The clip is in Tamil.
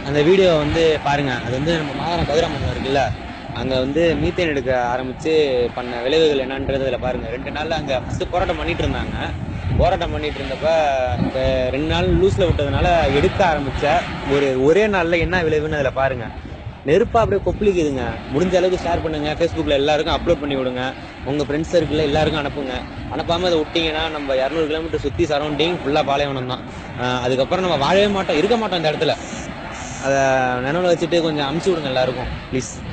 அந்த வீடியோ வந்து பாருங்க அது வந்து நம்ம மாகாணம் கதிராமங்கலம் இருக்குல்ல அங்க வந்து மீத்தேன் எடுக்க ஆரம்பிச்சு பண்ண விளைவுகள் என்னன்றது இதுல பாருங்க ரெண்டு நாள்ல அங்க ஃபர்ஸ்ட் போராட்டம் பண்ணிட்டு இருந்தாங்க போராட்டம் பண்ணிட்டு இருந்தப்ப இந்த ரெண்டு நாள் லூஸ்ல விட்டதுனால எடுக்க ஆரம்பிச்ச ஒரு ஒரே நாள்ல என்ன விளைவுன்னு அதுல பாருங்க நெருப்பா அப்படியே கொப்பளிக்குதுங்க முடிஞ்ச அளவுக்கு ஷேர் பண்ணுங்க ஃபேஸ்புக்ல எல்லாருக்கும் அப்லோட் பண்ணி விடுங்க உங்க ஃப்ரெண்ட்ஸ் சர்க்கிள்ல எல்லாருக்கும் அனுப்புங்க அனுப்பாம அதை விட்டீங்கன்னா நம்ம இரநூறு கிலோமீட்டர் சுத்தி சரௌண்டிங் ஃபுல்லா பாலைவனம் தான் ஆஹ் அதுக்கப்புறம் நம்ம வாழவே மாட்டோம் இருக்க மாட்டோம் இந்த இடத்துல அதை நினைவுல வச்சுட்டு கொஞ்சம் அமுச்சு விடுங்க எல்லாருக்கும் ப்ளீஸ்